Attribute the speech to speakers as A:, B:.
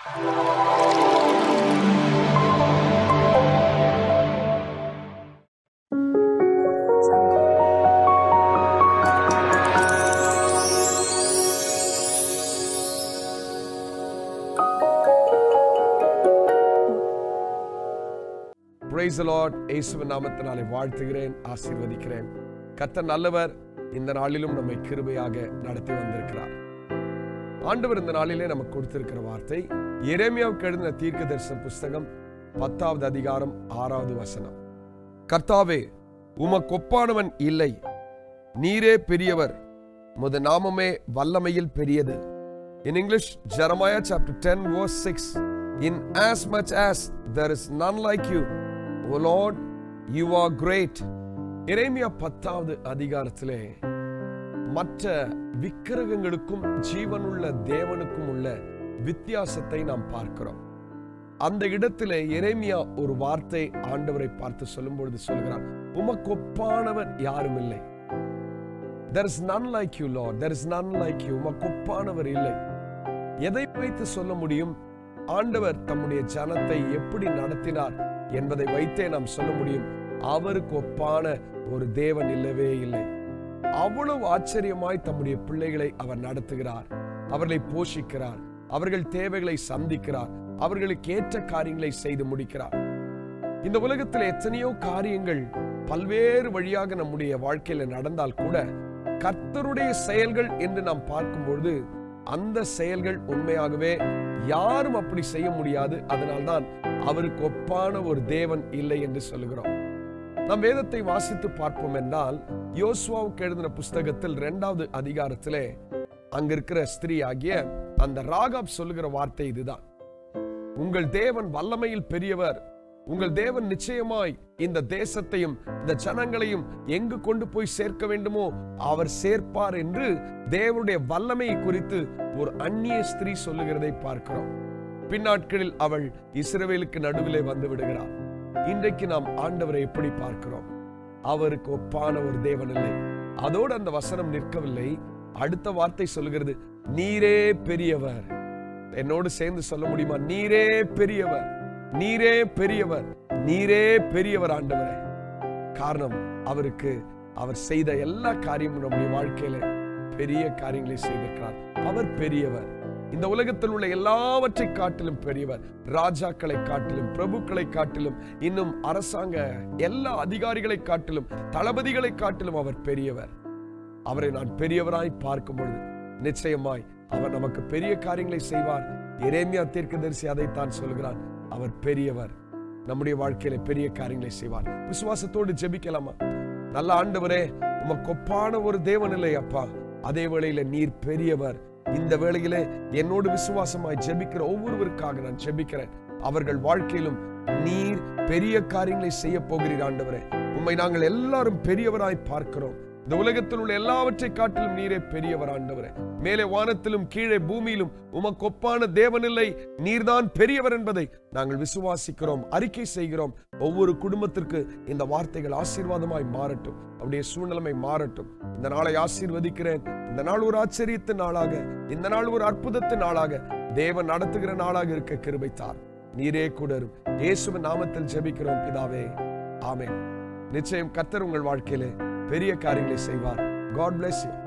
A: Price Lord இயேசுவின் நாமத்தினாலே வாழ்த்துகிறேன் ஆசீர்வதிக்கிறேன் கர்த்தர் நல்லவர் இந்த நாளிலும் நம்மை கிருபையாக நடத்தி வந்திருக்கிறார் ஆண்டவர் இந்த நாளிலே நமக்கு கொடுத்திருக்கிற வார்த்தை எரேமியாவுக்கு எழுதின தீர்க்க தரிசன புஸ்தகம் பத்தாவது அதிகாரம் ஆறாவது வசனம் கர்த்தாவே உமக்கு ஒப்பானவன் இல்லை நீரே பெரியவர் முத நாமமே வல்லமையில் பெரியது In English, Jeremiah chapter 10, verse 6 In as much as there is none like you, O Lord, you are great. எரேமியா பத்தாவது அதிகாரத்திலே மற்ற விக்கிரகங்களுக்கும் ஜீவனுள்ள தேவனுக்கும் உள்ள வித்தியாசத்தை நாம் பார்க்கிறோம் அந்த இடத்திலே எரேமியா ஒரு வார்த்தை ஆண்டவரை பார்த்து சொல்லும் பொழுது சொல்கிறார் உமக்கு ஒப்பானவர் யாரும் இல்லை there is none like you lord there is none like you உமக்கு ஒப்பானவர் இல்லை எதை வைத்து சொல்ல முடியும் ஆண்டவர் தம்முடைய ஜனத்தை எப்படி நடத்தினார் என்பதை வைத்தே நாம் சொல்ல முடியும் அவருக்கு ஒப்பான ஒரு தேவன் இல்லவே இல்லை அவ்வளவு ஆச்சரியமாய் தம்முடைய பிள்ளைகளை அவர் நடத்துகிறார் அவர்களை போஷிக்கிறார் அவர்கள் தேவைகளை சந்திக்கிறார் அவர்களுக்கு ஏற்ற காரியங்களை செய்து முடிக்கிறார் இந்த உலகத்தில் எத்தனையோ காரியங்கள் பல்வேறு வழியாக நம்முடைய வாழ்க்கையில நடந்தால் கூட கர்த்தருடைய செயல்கள் என்று நாம் பார்க்கும்பொழுது அந்த செயல்கள் உண்மையாகவே யாரும் அப்படி செய்ய முடியாது அதனால்தான் அவருக்கு ஒப்பான ஒரு தேவன் இல்லை என்று சொல்லுகிறோம் நாம் வேதத்தை வாசித்து பார்ப்போம் என்றால் யோசுவாவுக்கு எழுதின புஸ்தகத்தில் இரண்டாவது அதிகாரத்திலே அங்க இருக்கிற ஸ்திரீ ஆகிய அந்த ராகாப் சொல்லுகிற வார்த்தை இதுதான் உங்கள் தேவன் வல்லமையில் பெரியவர் உங்கள் தேவன் நிச்சயமாய் இந்த தேசத்தையும் இந்த ஜனங்களையும் எங்கு கொண்டு போய் சேர்க்க வேண்டுமோ அவர் சேர்ப்பார் என்று தேவனுடைய வல்லமையை குறித்து ஒரு அந்நிய ஸ்திரீ சொல்லுகிறதை பார்க்கிறோம் பின்னாட்களில் அவள் இஸ்ரவேலுக்கு நடுவிலே வந்து விடுகிறார் இன்றைக்கு நாம் ஆண்டவரை எப்படி பார்க்கிறோம் அவருக்கு ஒப்பான ஒரு தேவன் இல்லை அதோடு அந்த வசனம் நிற்கவில்லை அடுத்த வார்த்தை சொல்லுகிறது நீரே பெரியவர் என்னோடு சேர்ந்து சொல்ல முடியுமா நீரே பெரியவர் நீரே பெரியவர் நீரே பெரியவர் ஆண்டவரே காரணம் அவருக்கு அவர் செய்த எல்லா காரியமும் நம்முடைய வாழ்க்கையில பெரிய காரியங்களை செய்திருக்கிறார் அவர் பெரியவர் இந்த உலகத்தில் உள்ள எல்லாவற்றை காட்டிலும் பெரியவர் ராஜாக்களை காட்டிலும் பிரபுக்களை காட்டிலும் இன்னும் அரசாங்க எல்லா அதிகாரிகளை காட்டிலும் தளபதிகளை காட்டிலும் அவர் பெரியவர் அவரை நான் பெரியவராய் பார்க்கும் பொழுது நிச்சயமாய் அவர் நமக்கு பெரிய காரியங்களை செய்வார் எரேமியா தீர்க்கதரிசி அதைத்தான் சொல்கிறான் அவர் பெரியவர் நம்முடைய வாழ்க்கையில பெரிய காரியங்களை செய்வார் விசுவாசத்தோடு ஜெபிக்கலாமா நல்ல ஆண்டவரே உமக்கு ஒப்பான ஒரு தேவன் இல்லை அப்பா அதே வேளையில நீர் பெரியவர் இந்த வேளையிலே என்னோடு விசுவாசமாய் ஜெபிக்கிற ஒவ்வொருவருக்காக நான் ஜெபிக்கிறேன் அவர்கள் வாழ்க்கையிலும் நீர் பெரிய காரியங்களை செய்ய போகிறீர் ஆண்டவரே உம்மை நாங்கள் எல்லாரும் பெரியவராய் பார்க்கிறோம் இந்த உலகத்தில் உள்ள எல்லாவற்றை காட்டிலும் நீரே பெரியவர் ஆண்டவரே மேலே வானத்திலும் கீழே பூமியிலும் உமக்கு ஒப்பான தேவனில்லை நீர்தான் பெரியவர் என்பதை நாங்கள் விசுவாசிக்கிறோம் அறிக்கை செய்கிறோம் ஒவ்வொரு குடும்பத்திற்கு இந்த வார்த்தைகள் ஆசீர்வாதமாய் மாறட்டும் அப்படியே சூழ்நிலைமை மாறட்டும் இந்த நாளை ஆசீர்வதிக்கிறேன் இந்த நாள் ஒரு ஆச்சரியத்தின் நாளாக இந்த நாள் ஒரு அற்புதத்தின் நாளாக தேவன் நடத்துகிற நாளாக இருக்க கிருபைத்தார் நீரே கூடரும் இயேசுவின் நாமத்தில் ஜெபிக்கிறோம் பிதாவே ஆமென் நிச்சயம் கர்த்தர் உங்கள் வாழ்க்கையிலே பெரிய காரியங்களை செய்வார் காட் bless you